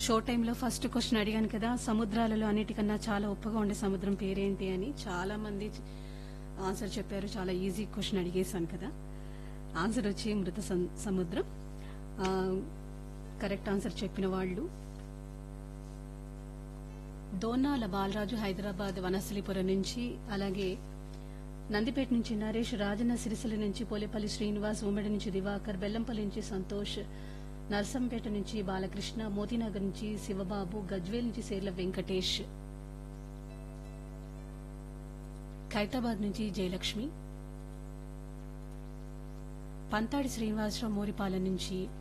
show టైంలో first question అడిగాను కదా సముద్రాలలో అన్నిటికన్నా చాలా ఉప్పగా ఉండే సముద్రం పేరేంటి అని చాలా మంది ఆన్సర్ చెప్పారు చాలా ఈజీ క్వశ్చన్ అడిగేశాను కదా ఆన్సర్ వచ్చి మృత సం- సముద్రం ఆ, కరెక్ట్ ఆన్సర్ చెప్పిన వాళ్ళు దోనాల బాలరాజు హైదరాబాద్ వనస్థలిపురం నుంచి అలాగే నందిపేట నుంచి నరేష్ రాజన్న సిరిసిల్ల నుంచి పోలేపల్లి శ్రీనివాస్ ఉమ్మడి నుంచి దివాకర్ బెల్లంపల్లి నుంచి సంతోష్ నర్సంపేట నుంచి బాలకృష్ణ మోతీనగర్ నుంచి శివబాబు గజ్వేల్ నుంచి సేర్ల వెంకటేష్ ఖైతాబాద్ నుంచి జయలక్ష్మి పంతాడి శ్రీనివాసరావు మోరిపాలెం నుంచి